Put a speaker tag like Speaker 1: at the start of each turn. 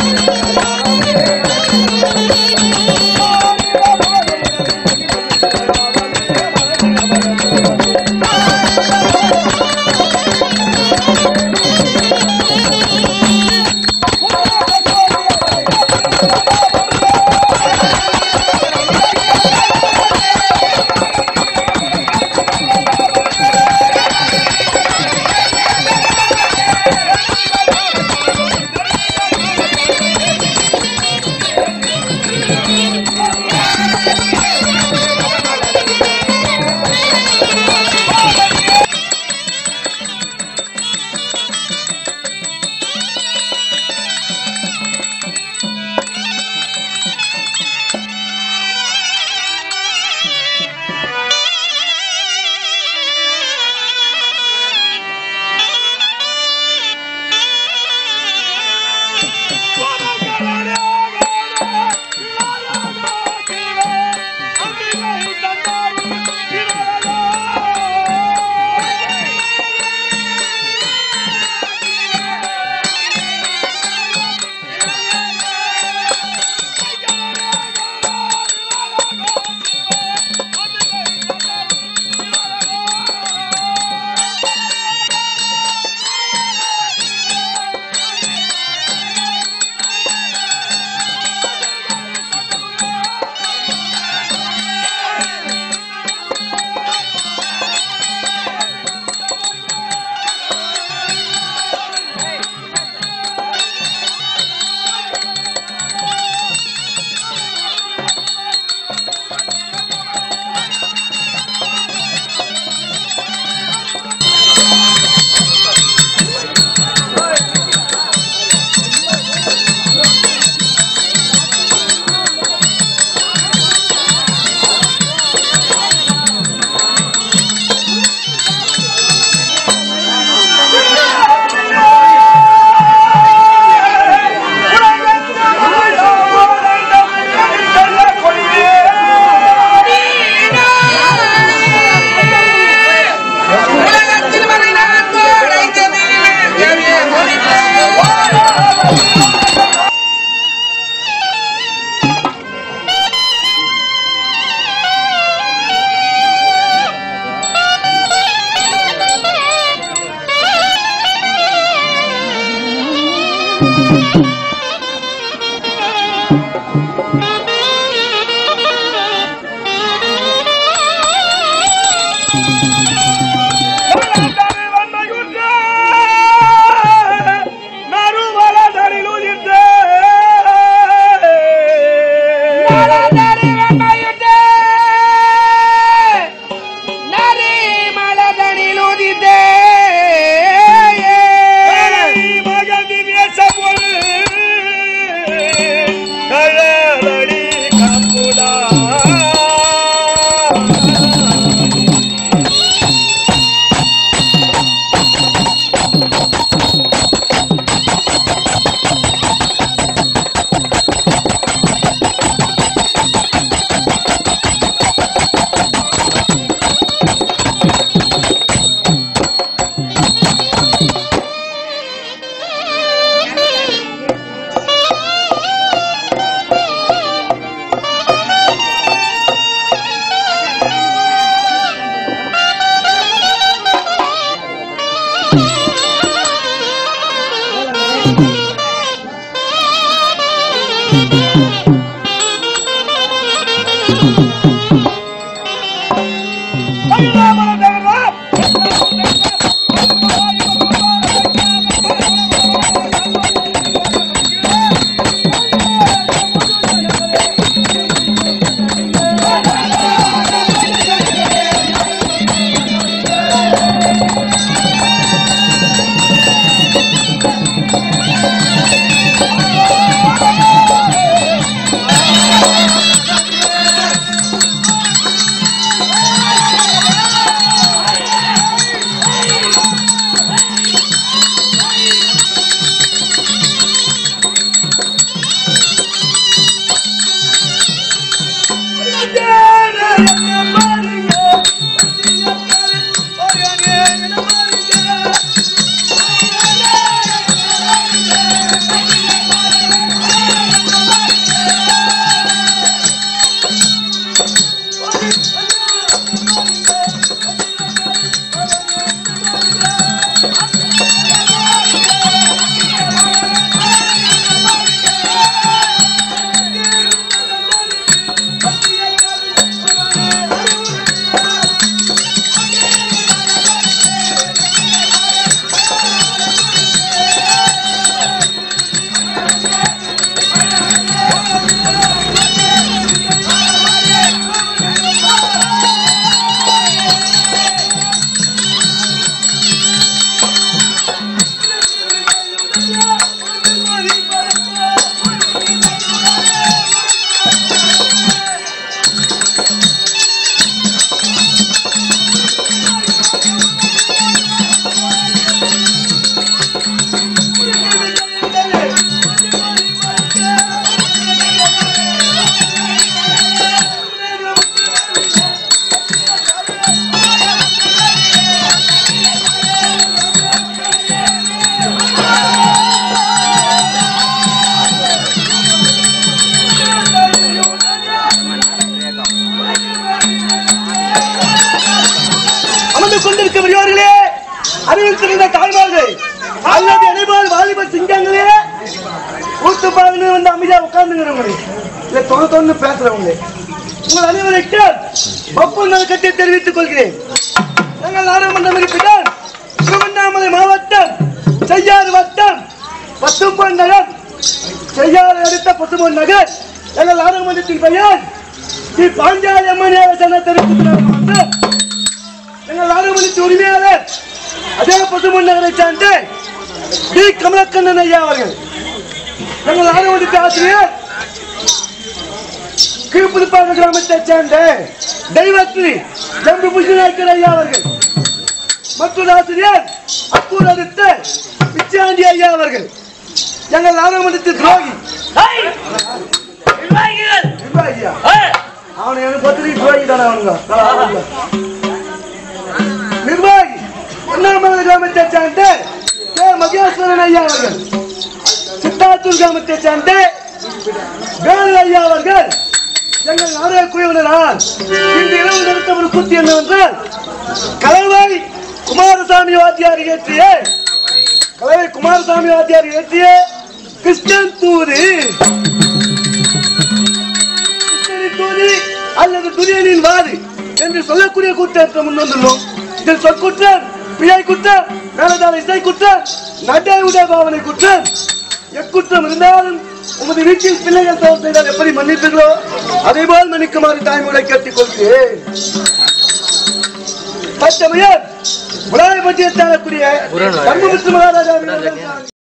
Speaker 1: ஆ இருக்க பெரியவர்களே அறிவித்திருந்த தாய்மார்கள் அல்லது அனைவாறு வாலிப சிங்கங்களே ஊத்து பாருங்க வந்து அமைதியா உட்கார்ந்துங்கிறவங்களே இல்ல தொண்ணு தொண்ணு பேசுறவங்களே உங்கள் அனைவருக்கு ஒப்புந்தல் கட்டி தெரிவித்துக் கொள்கிறேன் எங்கள் நாடாளுமன்றம் இருப்பிடம் திருவண்ணாமலை மாவட்டம் செய்யாறு வட்டம் பசும்பொன் நகர் செய்யாறு அடுத்த பசும்பொன் நகர் எங்கள் நாடாளுமன்றத்தின் பெயர் ஸ்ரீ பாஞ்சாலி அம்மனியாக சென்னை தெரிவித்து எங்கள் நாடாளுமன்றத்தின் உரிமையாளர் அதே பசும்பொன் நகரை சார்ந்த டி கமலக்கண்ணன் ஐயா அவர்கள் எங்கள் நாடாளுமன்றத்தின் ஆசிரியர் கீழ்ப்புதுப்பாக கிராமத்தைச் சேர்ந்த தெய்வத்ரி ஜம்பு புஷ்ணநாயக்கர் ஐயா அவர்கள் மற்றொரு ஆசிரியர் அப்பூர் அடுத்த பிச்சாண்டி ஐயா அவர்கள் எங்கள் நாடாளுமன்றத்தின் துரோகி
Speaker 2: ஏய், நிர்வாகிகள்
Speaker 1: நிர்வாகியா
Speaker 2: ஏய்,
Speaker 1: அவனை எனக்கு பத்திரி துரோகி தானே அவனுங்க அவனுங்க. நிர்வாகி பொன்னாமலை கிராமத்தை சேர்ந்த கே மகேஸ்வரன் ஐயா அவர்கள் சித்தாத்தூர் கிராமத்தை சேர்ந்த வேலு ஐயா அவர்கள் எங்கள் நாடக குழுவினரால் இந்த இரவு நடத்த ஒரு கூத்து என்னவென்றால் கலவை குமாரசாமி வாத்தியார் இயற்றிய கலவை குமாரசாமி வாத்தியார் இயற்றிய கிருஷ்ணன் தூது கிருஷ்ணனின் தூது அல்லது துரியனின் வாது என்று சொல்லக்கூடிய கூட்டத்தை முன் வந்துள்ளோம் இதில் சொற்குற்றம் பிழை குற்றம் மேலதான இசை குற்றம் நடை உடை பாவனை குற்றம் எக்குற்றம் இருந்தாலும் உமது வீட்டில் பிள்ளைகள் தவறு செய்தால் எப்படி மன்னிப்பீர்களோ அதே போல் மன்னிக்குமாறு தாய்மொழி கேட்டுக் கொள்கிறேன் தற்சமயம் உலகை பற்றிய தாழக்கூடிய தர்மபுத்திர மகாராஜாவின்